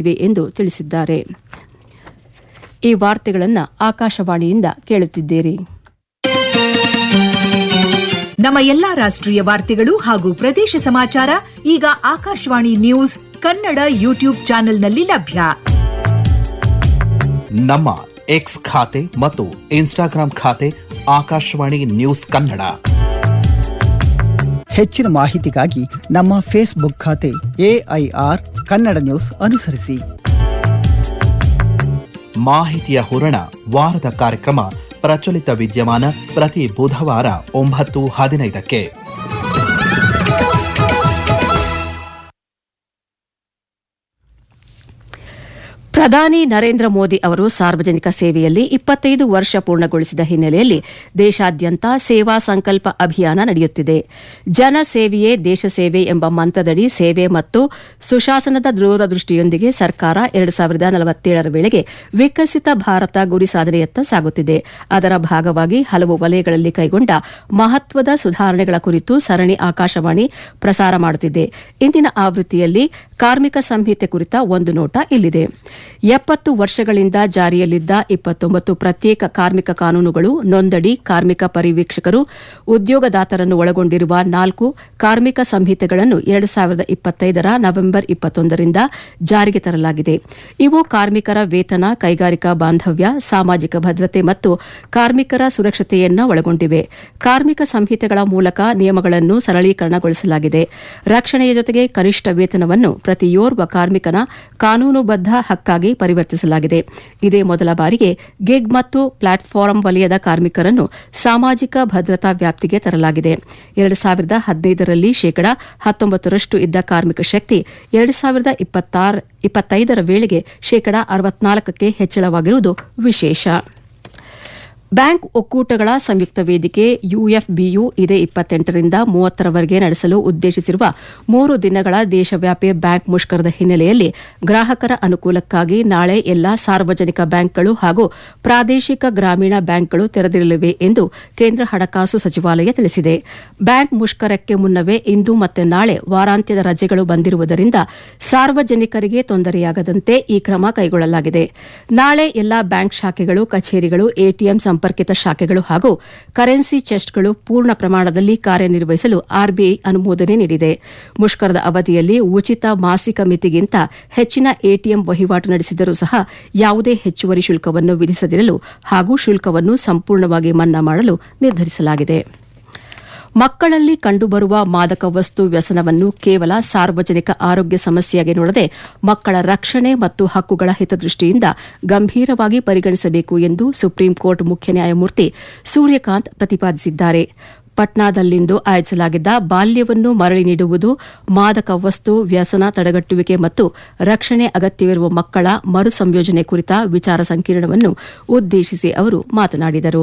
ನೀಡಿವೆ ಎಂದು ತಿಳಿಸಿದ್ದಾರೆ ಈ ವಾರ್ತೆಗಳನ್ನು ಆಕಾಶವಾಣಿಯಿಂದ ಕೇಳುತ್ತಿದ್ದೀರಿ ನಮ್ಮ ಎಲ್ಲಾ ರಾಷ್ಟ್ರೀಯ ವಾರ್ತೆಗಳು ಹಾಗೂ ಪ್ರದೇಶ ಸಮಾಚಾರ ಈಗ ಆಕಾಶವಾಣಿ ನ್ಯೂಸ್ ಕನ್ನಡ ಯೂಟ್ಯೂಬ್ ಚಾನೆಲ್ನಲ್ಲಿ ಲಭ್ಯ ನಮ್ಮ ಎಕ್ಸ್ ಖಾತೆ ಮತ್ತು ಇನ್ಸ್ಟಾಗ್ರಾಂ ಖಾತೆ ಆಕಾಶವಾಣಿ ನ್ಯೂಸ್ ಕನ್ನಡ ಹೆಚ್ಚಿನ ಮಾಹಿತಿಗಾಗಿ ನಮ್ಮ ಫೇಸ್ಬುಕ್ ಖಾತೆ ಎಐಆರ್ ಕನ್ನಡ ನ್ಯೂಸ್ ಅನುಸರಿಸಿ ಮಾಹಿತಿಯ ಹೂರಣ ವಾರದ ಕಾರ್ಯಕ್ರಮ ಪ್ರಚಲಿತ ವಿದ್ಯಮಾನ ಪ್ರತಿ ಬುಧವಾರ ಒಂಬತ್ತು ಹದಿನೈದಕ್ಕೆ ಪ್ರಧಾನಿ ನರೇಂದ್ರ ಮೋದಿ ಅವರು ಸಾರ್ವಜನಿಕ ಸೇವೆಯಲ್ಲಿ ಇಪ್ಪತ್ತೈದು ವರ್ಷ ಪೂರ್ಣಗೊಳಿಸಿದ ಹಿನ್ನೆಲೆಯಲ್ಲಿ ದೇಶಾದ್ಯಂತ ಸೇವಾ ಸಂಕಲ್ಪ ಅಭಿಯಾನ ನಡೆಯುತ್ತಿದೆ ಜನ ಸೇವೆಯೇ ದೇಶ ಸೇವೆ ಎಂಬ ಮಂತ್ರದಡಿ ಸೇವೆ ಮತ್ತು ಸುಶಾಸನದ ದೂರದೃಷ್ಟಿಯೊಂದಿಗೆ ಸರ್ಕಾರ ಎರಡು ಸಾವಿರದ ನಲವತ್ತೇಳರ ವೇಳೆಗೆ ವಿಕಸಿತ ಭಾರತ ಗುರಿ ಸಾಧನೆಯತ್ತ ಸಾಗುತ್ತಿದೆ ಅದರ ಭಾಗವಾಗಿ ಹಲವು ವಲಯಗಳಲ್ಲಿ ಕೈಗೊಂಡ ಮಹತ್ವದ ಸುಧಾರಣೆಗಳ ಕುರಿತು ಸರಣಿ ಆಕಾಶವಾಣಿ ಪ್ರಸಾರ ಮಾಡುತ್ತಿದೆ ಇಂದಿನ ಆವೃತ್ತಿಯಲ್ಲಿ ಕಾರ್ಮಿಕ ಸಂಹಿತೆ ಕುರಿತ ಒಂದು ನೋಟ ಇಲ್ಲಿದೆ ಎಪ್ಪತ್ತು ವರ್ಷಗಳಿಂದ ಜಾರಿಯಲ್ಲಿದ್ದ ಇಪ್ಪತ್ತೊಂಬತ್ತು ಪ್ರತ್ಯೇಕ ಕಾರ್ಮಿಕ ಕಾನೂನುಗಳು ನೊಂದಣಿ ಕಾರ್ಮಿಕ ಪರಿವೀಕ್ಷಕರು ಉದ್ಯೋಗದಾತರನ್ನು ಒಳಗೊಂಡಿರುವ ನಾಲ್ಕು ಕಾರ್ಮಿಕ ಸಂಹಿತೆಗಳನ್ನು ಎರಡು ಸಾವಿರದ ಇಪ್ಪತ್ತೈದರ ನವೆಂಬರ್ ಇಪ್ಪತ್ತೊಂದರಿಂದ ಜಾರಿಗೆ ತರಲಾಗಿದೆ ಇವು ಕಾರ್ಮಿಕರ ವೇತನ ಕೈಗಾರಿಕಾ ಬಾಂಧವ್ಯ ಸಾಮಾಜಿಕ ಭದ್ರತೆ ಮತ್ತು ಕಾರ್ಮಿಕರ ಸುರಕ್ಷತೆಯನ್ನು ಒಳಗೊಂಡಿವೆ ಕಾರ್ಮಿಕ ಸಂಹಿತೆಗಳ ಮೂಲಕ ನಿಯಮಗಳನ್ನು ಸರಳೀಕರಣಗೊಳಿಸಲಾಗಿದೆ ರಕ್ಷಣೆಯ ಜೊತೆಗೆ ಕನಿಷ್ಠ ವೇತನವನ್ನು ಪ್ರತಿಯೋರ್ವ ಕಾರ್ಮಿಕನ ಕಾನೂನುಬದ್ಧ ಹಕ್ಕಾಗಿ ಪರಿವರ್ತಿಸಲಾಗಿದೆ ಇದೇ ಮೊದಲ ಬಾರಿಗೆ ಗಿಗ್ ಮತ್ತು ಪ್ಲಾಟ್ಫಾರ್ಮ್ ವಲಯದ ಕಾರ್ಮಿಕರನ್ನು ಸಾಮಾಜಿಕ ಭದ್ರತಾ ವ್ಯಾಪ್ತಿಗೆ ತರಲಾಗಿದೆ ಎರಡು ಸಾವಿರದ ಹದಿನೈದರಲ್ಲಿ ಶೇಕಡಾ ಹತ್ತೊಂಬತ್ತರಷ್ಟು ಇದ್ದ ಕಾರ್ಮಿಕ ಶಕ್ತಿ ಎರಡು ಸಾವಿರದ ಇಪ್ಪತ್ತೈದರ ವೇಳೆಗೆ ಶೇಕಡಾ ಅರವತ್ನಾಲ್ಕಕ್ಕೆ ಹೆಚ್ಚಳವಾಗಿರುವುದು ವಿಶೇಷ ಬ್ಯಾಂಕ್ ಒಕ್ಕೂಟಗಳ ಸಂಯುಕ್ತ ವೇದಿಕೆ ಯುಎಫ್ಬಿಯು ಇದೇ ಇಪ್ಪತ್ತೆಂಟರಿಂದ ಮೂವತ್ತರವರೆಗೆ ನಡೆಸಲು ಉದ್ದೇಶಿಸಿರುವ ಮೂರು ದಿನಗಳ ದೇಶವ್ಯಾಪಿ ಬ್ಯಾಂಕ್ ಮುಷ್ಕರದ ಹಿನ್ನೆಲೆಯಲ್ಲಿ ಗ್ರಾಹಕರ ಅನುಕೂಲಕ್ಕಾಗಿ ನಾಳೆ ಎಲ್ಲಾ ಸಾರ್ವಜನಿಕ ಬ್ಯಾಂಕ್ಗಳು ಹಾಗೂ ಪ್ರಾದೇಶಿಕ ಗ್ರಾಮೀಣ ಬ್ಯಾಂಕ್ಗಳು ತೆರೆದಿರಲಿವೆ ಎಂದು ಕೇಂದ್ರ ಹಣಕಾಸು ಸಚಿವಾಲಯ ತಿಳಿಸಿದೆ ಬ್ಯಾಂಕ್ ಮುಷ್ಕರಕ್ಕೆ ಮುನ್ನವೇ ಇಂದು ಮತ್ತು ನಾಳೆ ವಾರಾಂತ್ಯದ ರಜೆಗಳು ಬಂದಿರುವುದರಿಂದ ಸಾರ್ವಜನಿಕರಿಗೆ ತೊಂದರೆಯಾಗದಂತೆ ಈ ಕ್ರಮ ಕೈಗೊಳ್ಳಲಾಗಿದೆ ನಾಳೆ ಎಲ್ಲಾ ಬ್ಯಾಂಕ್ ಶಾಖೆಗಳು ಕಚೇರಿಗಳು ಎಟಿಎಂ ಸಂಪರ್ಕಿತ ಶಾಖೆಗಳು ಹಾಗೂ ಕರೆನ್ಸಿ ಚೆಸ್ಟ್ಗಳು ಪೂರ್ಣ ಪ್ರಮಾಣದಲ್ಲಿ ಕಾರ್ಯನಿರ್ವಹಿಸಲು ಆರ್ಬಿಐ ಅನುಮೋದನೆ ನೀಡಿದೆ ಮುಷ್ಕರದ ಅವಧಿಯಲ್ಲಿ ಉಚಿತ ಮಾಸಿಕ ಮಿತಿಗಿಂತ ಹೆಚ್ಚಿನ ಎಟಿಎಂ ವಹಿವಾಟು ನಡೆಸಿದರೂ ಸಹ ಯಾವುದೇ ಹೆಚ್ಚುವರಿ ಶುಲ್ಕವನ್ನು ವಿಧಿಸದಿರಲು ಹಾಗೂ ಶುಲ್ಕವನ್ನು ಸಂಪೂರ್ಣವಾಗಿ ಮನ್ನಾ ಮಾಡಲು ನಿರ್ಧರಿಸಲಾಗಿದೆ ಮಕ್ಕಳಲ್ಲಿ ಕಂಡುಬರುವ ಮಾದಕ ವಸ್ತು ವ್ಯಸನವನ್ನು ಕೇವಲ ಸಾರ್ವಜನಿಕ ಆರೋಗ್ಯ ಸಮಸ್ಯೆಯಾಗಿ ನೋಡದೆ ಮಕ್ಕಳ ರಕ್ಷಣೆ ಮತ್ತು ಹಕ್ಕುಗಳ ಹಿತದೃಷ್ಟಿಯಿಂದ ಗಂಭೀರವಾಗಿ ಪರಿಗಣಿಸಬೇಕು ಎಂದು ಸುಪ್ರೀಂ ಕೋರ್ಟ್ ಮುಖ್ಯ ನ್ಯಾಯಮೂರ್ತಿ ಸೂರ್ಯಕಾಂತ್ ಪ್ರತಿಪಾದಿಸಿದ್ದಾರೆ ಪಟ್ನಾದಲ್ಲಿಂದು ಆಯೋಜಿಸಲಾಗಿದ್ದ ಬಾಲ್ಯವನ್ನು ಮರಳಿ ನೀಡುವುದು ಮಾದಕ ವಸ್ತು ವ್ಯಸನ ತಡೆಗಟ್ಟುವಿಕೆ ಮತ್ತು ರಕ್ಷಣೆ ಅಗತ್ಯವಿರುವ ಮಕ್ಕಳ ಮರು ಸಂಯೋಜನೆ ಕುರಿತ ವಿಚಾರ ಸಂಕಿರಣವನ್ನು ಉದ್ದೇಶಿಸಿ ಅವರು ಮಾತನಾಡಿದರು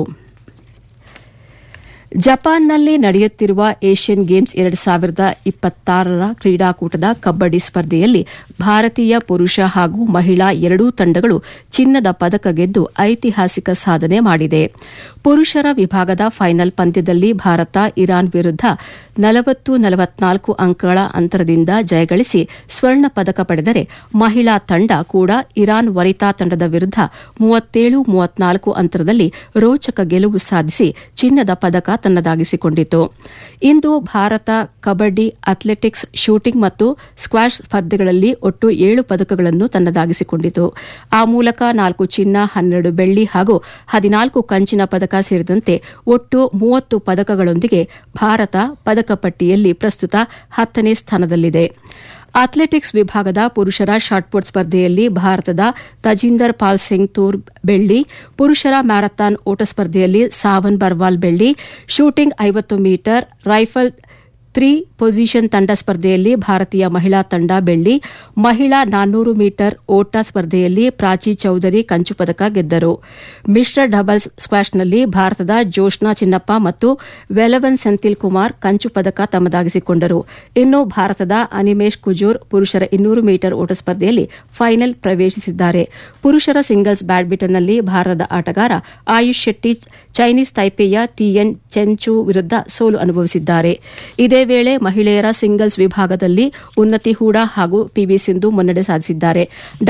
ಜಪಾನ್ನಲ್ಲಿ ನಡೆಯುತ್ತಿರುವ ಏಷ್ಯನ್ ಗೇಮ್ಸ್ ಎರಡು ಸಾವಿರದ ಇಪ್ಪತ್ತಾರರ ಕ್ರೀಡಾಕೂಟದ ಕಬ್ಬಡಿ ಸ್ಪರ್ಧೆಯಲ್ಲಿ ಭಾರತೀಯ ಪುರುಷ ಹಾಗೂ ಮಹಿಳಾ ಎರಡೂ ತಂಡಗಳು ಚಿನ್ನದ ಪದಕ ಗೆದ್ದು ಐತಿಹಾಸಿಕ ಸಾಧನೆ ಮಾಡಿದೆ ಪುರುಷರ ವಿಭಾಗದ ಫೈನಲ್ ಪಂದ್ಯದಲ್ಲಿ ಭಾರತ ಇರಾನ್ ವಿರುದ್ಧ ನಲವತ್ತು ನಲವತ್ನಾಲ್ಕು ಅಂಕಗಳ ಅಂತರದಿಂದ ಜಯಗಳಿಸಿ ಸ್ವರ್ಣ ಪದಕ ಪಡೆದರೆ ಮಹಿಳಾ ತಂಡ ಕೂಡ ಇರಾನ್ ವನಿತಾ ತಂಡದ ವಿರುದ್ಧ ಮೂವತ್ತೇಳು ಮೂವತ್ನಾಲ್ಕು ಅಂತರದಲ್ಲಿ ರೋಚಕ ಗೆಲುವು ಸಾಧಿಸಿ ಚಿನ್ನದ ಪದಕ ತನ್ನದಾಗಿಸಿಕೊಂಡಿತು ಇಂದು ಭಾರತ ಕಬಡ್ಡಿ ಅಥ್ಲೆಟಿಕ್ಸ್ ಶೂಟಿಂಗ್ ಮತ್ತು ಸ್ಕ್ವಾಷ್ ಸ್ಪರ್ಧೆಗಳಲ್ಲಿ ಒಟ್ಟು ಏಳು ಪದಕಗಳನ್ನು ತನ್ನದಾಗಿಸಿಕೊಂಡಿತು ಆ ಮೂಲಕ ನಾಲ್ಕು ಚಿನ್ನ ಹನ್ನೆರಡು ಬೆಳ್ಳಿ ಹಾಗೂ ಹದಿನಾಲ್ಕು ಕಂಚಿನ ಪದಕ ಸೇರಿದಂತೆ ಒಟ್ಟು ಮೂವತ್ತು ಪದಕಗಳೊಂದಿಗೆ ಭಾರತ ಪದಕ ಪಟ್ಟಿಯಲ್ಲಿ ಪ್ರಸ್ತುತ ಹತ್ತನೇ ಸ್ಥಾನದಲ್ಲಿದೆ ಅಥ್ಲೆಟಿಕ್ಸ್ ವಿಭಾಗದ ಪುರುಷರ ಶಾಟ್ಪುಟ್ ಸ್ಪರ್ಧೆಯಲ್ಲಿ ಭಾರತದ ತಜಿಂದರ್ ಪಾಲ್ ಸಿಂಗ್ ತೂರ್ ಬೆಳ್ಳಿ ಪುರುಷರ ಮ್ಯಾರಥಾನ್ ಓಟ ಸ್ಪರ್ಧೆಯಲ್ಲಿ ಸಾವನ್ ಬರ್ವಾಲ್ ಬೆಳ್ಳಿ ಶೂಟಿಂಗ್ ಐವತ್ತು ಮೀಟರ್ ರೈಫಲ್ ತ್ರೀ ಪೊಸಿಷನ್ ತಂಡ ಸ್ಪರ್ಧೆಯಲ್ಲಿ ಭಾರತೀಯ ಮಹಿಳಾ ತಂಡ ಬೆಳ್ಳಿ ಮಹಿಳಾ ನಾನ್ನೂರು ಮೀಟರ್ ಓಟ ಸ್ಪರ್ಧೆಯಲ್ಲಿ ಪ್ರಾಚಿ ಚೌಧರಿ ಕಂಚು ಪದಕ ಗೆದ್ದರು ಮಿಶ್ರ ಡಬಲ್ಸ್ ಸ್ಕ್ವಾಷ್ನಲ್ಲಿ ಭಾರತದ ಜೋಷ್ನಾ ಚಿನ್ನಪ್ಪ ಮತ್ತು ವೆಲವನ್ ಸೆಂಥಿಲ್ ಕುಮಾರ್ ಕಂಚು ಪದಕ ತಮ್ಮದಾಗಿಸಿಕೊಂಡರು ಇನ್ನು ಭಾರತದ ಅನಿಮೇಶ್ ಕುಜೂರ್ ಪುರುಷರ ಇನ್ನೂರು ಮೀಟರ್ ಓಟ ಸ್ಪರ್ಧೆಯಲ್ಲಿ ಫೈನಲ್ ಪ್ರವೇಶಿಸಿದ್ದಾರೆ ಪುರುಷರ ಸಿಂಗಲ್ಸ್ ಬ್ಯಾಡ್ಮಿಂಟನ್ನಲ್ಲಿ ಭಾರತದ ಆಟಗಾರ ಆಯುಷ್ ಶೆಟ್ಟಿ ಚೈನೀಸ್ ತೈಪೆಯ ಟಿಎನ್ ಚೆಂಚು ವಿರುದ್ಧ ಸೋಲು ಅನುಭವಿಸಿದ್ದಾರೆ ಇದೇ ವೇಳೆ ಮಹಿಳೆಯರ ಸಿಂಗಲ್ಸ್ ವಿಭಾಗದಲ್ಲಿ ಉನ್ನತಿ ಹೂಡಾ ಹಾಗೂ ಪಿವಿ ಸಿಂಧು ಮುನ್ನಡೆ ಸಾಧಿಸಿದ್ದಾರೆ